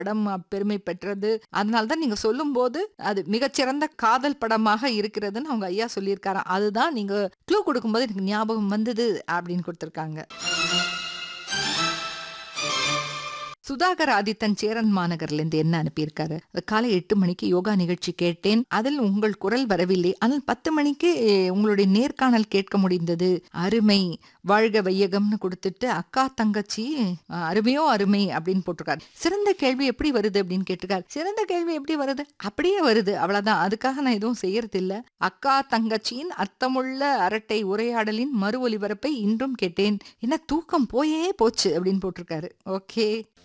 படம் பெருமை பெற்றது அதனால தான் நீங்க சொல்லும்போது அது மிகச்சிறந்த காதல் படமாக இருக்கிறதுன்னு அவங்க ஐயா சொல்லியிருக்காராம் அதுதான் நீங்க க்ளூ கொடுக்கும்போது எனக்கு ஞாபகம் வந்தது அப்படின்னு கொடுத்துருக்காங்க சுதாகர் ஆதித்தன் சேரன் மாநகர்ல இருந்து என்ன அனுப்பியிருக்காரு அது காலை எட்டு மணிக்கு யோகா நிகழ்ச்சி கேட்டேன் அதில் உங்கள் குரல் வரவில்லை ஆனால் பத்து மணிக்கு உங்களுடைய நேர்காணல் கேட்க முடிந்தது அருமை வாழ்க வையகம்னு கொடுத்துட்டு அக்கா தங்கச்சி அஹ், அருமையோ அருமை அப்படின்னு போட்டிருக்காரு சிறந்த கேள்வி எப்படி வருது அப்படின்னு கேட்டிருக்காரு சிறந்த கேள்வி எப்படி வருது அப்படியே வருது அவ்வளவுதான் அதுக்காக நான் எதுவும் செய்யறது இல்ல அக்கா தங்கச்சியின் அர்த்தமுள்ள அரட்டை உரையாடலின் மறு ஒலிபரப்பை இன்றும் கேட்டேன் என்ன தூக்கம் போயே போச்சு அப்படின்னு போட்டிருக்காரு ஓகே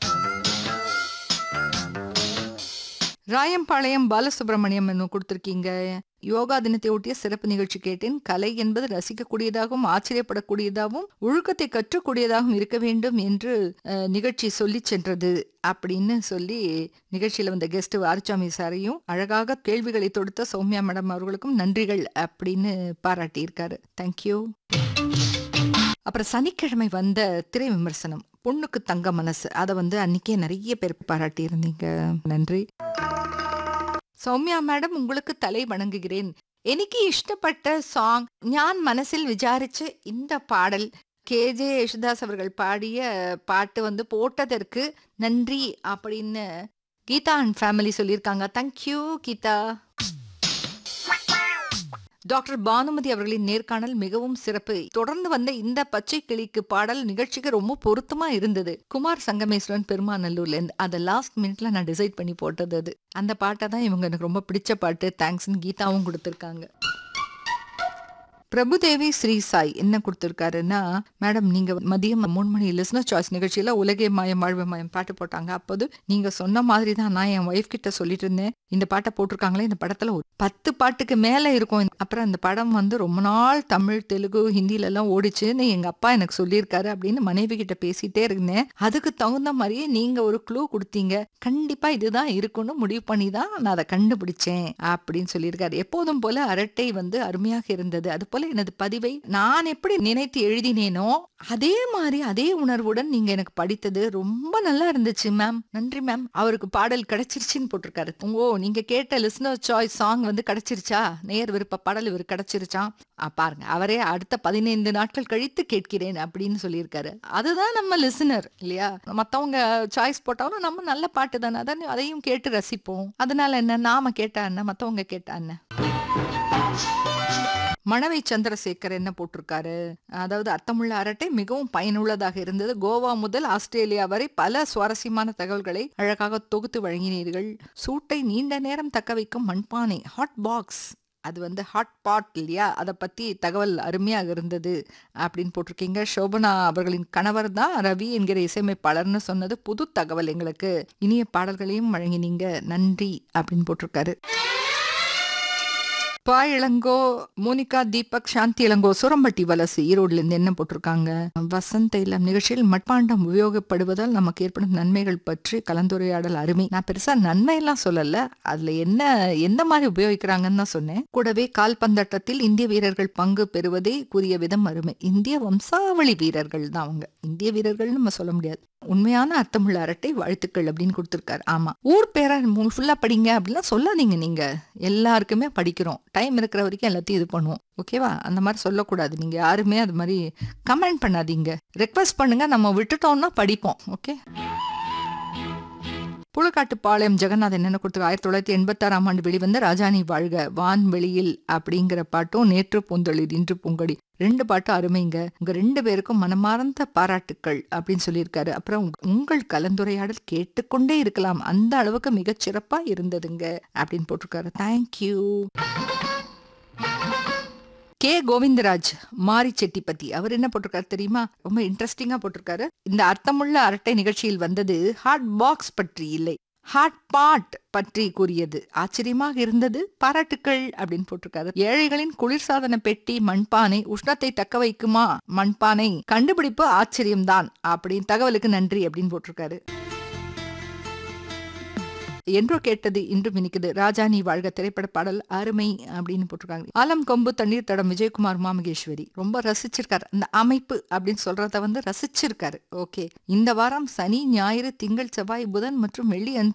ராயம்பாளையம் பாலசுப்ரமணியம் என்ன கொடுத்துருக்கீங்க யோகா தினத்தை ஒட்டிய சிறப்பு நிகழ்ச்சி கேட்டேன் கலை என்பது ரசிக்கக்கூடியதாகவும் ஆச்சரியப்படக்கூடியதாகவும் ஒழுக்கத்தை கற்றக்கூடியதாகவும் இருக்க வேண்டும் என்று அஹ், நிகழ்ச்சி சொல்லி சென்றது அப்படின்னு சொல்லி நிகழ்ச்சியில வந்த கெஸ்ட் வாரிச்சாமி சாரையும் அழகாக கேள்விகளை தொடுத்த சௌமியா மேடம் அவர்களுக்கும் நன்றிகள் அப்படின்னு பாராட்டியிருக்காரு தேங்க்யூ அப்புறம் சனிக்கிழமை வந்த திரை விமர்சனம் பொண்ணுக்கு தங்க மனசு அதை வந்து அன்னைக்கே நிறைய பேர் பாராட்டி இருந்தீங்க நன்றி சௌமியா மேடம் உங்களுக்கு தலை வணங்குகிறேன் എനിക്ക് ഇഷ്ടപ്പെട്ട சாங் ഞാൻ മനസ്സിൽ വിചാരിച്ച இந்த பாடல் கேஜே யேசுதாஸ் அவர்கள் பாடிய பாட்டு வந்து போட்டதற்கு நன்றி அப்படின்னு கீதா அண்ட் ஃபேமிலி சொல்லியிருக்காங்க தேங்க்யூ கீதா டாக்டர் பானுமதி அவர்களின் நேர்காணல் மிகவும் சிறப்பு தொடர்ந்து வந்த இந்த பச்சை கிளிக்கு பாடல் நிகழ்ச்சிக்கு ரொம்ப பொருத்தமா இருந்தது குமார் சங்கமேஸ்வரன் பெருமாநல்லூர்ல இருந்து அதை லாஸ்ட் மினிட்ல நான் டிசைட் பண்ணி போட்டது அது அந்த பாட்டை தான் இவங்க எனக்கு ரொம்ப பிடிச்ச பாட்டு தேங்க்ஸ்னு கீதாவும் கொடுத்துருக்காங்க பிரபுதேவி ஸ்ரீ சாய் என்ன கொடுத்துருக்காருன்னா மேடம் நீங்க மதியம் மூணு மணி லிஸ்னர் சாய்ஸ் நிகழ்ச்சியில உலகே மாயம் வாழ்வு மாயம் பாட்டு போட்டாங்க அப்போது நீங்க சொன்ன மாதிரி தான் நான் என் ஒய்ஃப் கிட்ட சொல்லிட்டு இருந்தேன் இந்த பாட்டை போட்டிருக்காங்களே இந்த படத்துல ஒரு பத்து பாட்டுக்கு மேல இருக்கும் அப்புறம் அந்த படம் வந்து ரொம்ப நாள் தமிழ் தெலுங்கு ஹிந்தில எல்லாம் ஓடிச்சுன்னு எங்க அப்பா எனக்கு சொல்லியிருக்காரு அப்படின்னு மனைவி கிட்ட பேசிட்டே இருந்தேன் அதுக்கு தகுந்த மாதிரியே நீங்க ஒரு க்ளூ கொடுத்தீங்க கண்டிப்பா இதுதான் இருக்குன்னு முடிவு பண்ணி தான் நான் அதை கண்டுபிடிச்சேன் அப்படின்னு சொல்லியிருக்காரு எப்போதும் போல அரட்டை வந்து அருமையாக இருந்தது அது போல எனது பதிவை நான் எப்படி நினைத்து எழுதினேனோ அதே மாதிரி அதே உணர்வுடன் நீங்க எனக்கு படித்தது ரொம்ப நல்லா இருந்துச்சு மேம் நன்றி மேம் அவருக்கு பாடல் கிடைச்சிருச்சுன்னு போட்டிருக்காரு ஓ நீங்க கேட்ட லிஸ்னர் சாய்ஸ் சாங் வந்து கிடைச்சிருச்சா நேர் விருப்ப பாடல் இவர் கிடைச்சிருச்சான் ஆ, பாருங்க அவரே அடுத்த பதினைந்து நாட்கள் கழித்து கேட்கிறேன் அப்படின்னு சொல்லியிருக்காரு அதுதான் நம்ம லிசனர் இல்லையா மத்தவங்க சாய்ஸ் போட்டாலும் நம்ம நல்ல பாட்டு தானே அதான் அதையும் கேட்டு ரசிப்போம் அதனால என்ன நாம கேட்டா என்ன மத்தவங்க கேட்டா என்ன மணவை சந்திரசேகர் என்ன போட்டிருக்காரு அதாவது அர்த்தமுள்ள அரட்டை மிகவும் பயனுள்ளதாக இருந்தது கோவா முதல் ஆஸ்திரேலியா வரை பல சுவாரஸ்யமான தகவல்களை அழகாக தொகுத்து வழங்கினீர்கள் சூட்டை நீண்ட நேரம் தக்க வைக்கும் மண்பானை ஹாட் பாக்ஸ் அது வந்து ஹாட் பாட் இல்லையா அதை பத்தி தகவல் அருமையாக இருந்தது அப்படின்னு போட்டிருக்கீங்க சோபனா அவர்களின் கணவர் தான் ரவி என்கிற இசையமைப்பாளர்னு சொன்னது புது தகவல் எங்களுக்கு இனிய பாடல்களையும் வழங்கினீங்க நன்றி அப்படின்னு போட்டிருக்காரு பா இளங்கோ மோனிகா தீபக் சாந்தி இளங்கோ சுரம்பட்டி வலசு ஈரோடுல இருந்து என்ன போட்டிருக்காங்க வசந்த இல்லம் நிகழ்ச்சியில் மட்பாண்டம் உபயோகப்படுவதால் நமக்கு ஏற்படும் நன்மைகள் பற்றி கலந்துரையாடல் அருமை நான் பெருசா நன்மை எல்லாம் சொல்லல அதுல என்ன எந்த மாதிரி உபயோகிக்கிறாங்கன்னு தான் சொன்னேன் கூடவே கால்பந்தாட்டத்தில் இந்திய வீரர்கள் பங்கு பெறுவதை கூறிய விதம் அருமை இந்திய வம்சாவளி வீரர்கள் தான் அவங்க இந்திய வீரர்கள்னு நம்ம சொல்ல முடியாது உண்மையான அர்த்தமுள்ள அரட்டை வாழ்த்துக்கள் அப்படின்னு கொடுத்துருக்காரு ஆமா ஊர் பேரை ஃபுல்லா படிங்க அப்படிலாம் சொல்லாதீங்க நீங்க எல்லாருக்குமே படிக்கிறோம் டைம் இருக்கிற வரைக்கும் எல்லாத்தையும் இது பண்ணுவோம் ஓகேவா அந்த மாதிரி சொல்லக்கூடாது நீங்க யாருமே அது மாதிரி கமெண்ட் பண்ணாதீங்க ரெக்வஸ்ட் பண்ணுங்க நம்ம விட்டுட்டோம்னா படிப்போம் ஓகே புழுக்காட்டுப்பாளையம் ஜெகநாதன் என்ன கொடுத்து ஆயிரத்தி தொள்ளாயிரத்தி எண்பத்தாறாம் ஆண்டு வெளிவந்த ராஜாணி வாழ்க வான்வெளியில் அப்படிங்கிற பாட்டும் நேற்று பூந்தொழில் இன்று பூங்கொடி ரெண்டு பாட்டும் அருமைங்க உங்க ரெண்டு பேருக்கும் மனமார்ந்த பாராட்டுக்கள் அப்படின்னு சொல்லியிருக்காரு அப்புறம் உங்க- உங்கள் கலந்துரையாடல் கேட்டுக்கொண்டே இருக்கலாம் அந்த அளவுக்கு மிகச் சிறப்பா இருந்ததுங்க அப்படின்னு போட்டிருக்காரு தேங்க்யூ கே கோவிந்தராஜ் மாரி செட்டிப்பத்தி அவர் என்ன போட்டிருக்காரு தெரியுமா ரொம்ப இன்ட்ரெஸ்டிங்கா போட்டிருக்காரு இந்த அர்த்தமுள்ள அரட்டை நிகழ்ச்சியில் வந்தது ஹாட் பாக்ஸ் பற்றி இல்லை ஹாட் பாட் பற்றி கூறியது ஆச்சரியமாக இருந்தது பாராட்டுக்கள் அப்படின்னு போட்டிருக்காரு ஏழைகளின் குளிர்சாதன பெட்டி மண்பானை உஷ்ணத்தை தக்க வைக்குமா மண்பானை கண்டுபிடிப்பு ஆச்சரியம்தான் அப்படின்னு தகவலுக்கு நன்றி அப்படின்னு போட்டிருக்காரு என்றோ கேட்டது இன்றும் இனிக்குது ராஜா நீ வாழ்க திரைப்பட பாடல் அருமை அப்படின்னு போட்டிருக்காங்க ஆலம் கொம்பு தண்ணீர் தடம் விஜயகுமார் மாமகேஸ்வரி ரொம்ப ரசிச்சிருக்காரு அந்த அமைப்பு அப்படின்னு சொல்றத வந்து ரசிச்சிருக்காரு ஓகே இந்த வாரம் சனி ஞாயிறு திங்கள் செவ்வாய் புதன் மற்றும் வெள்ளி அன்று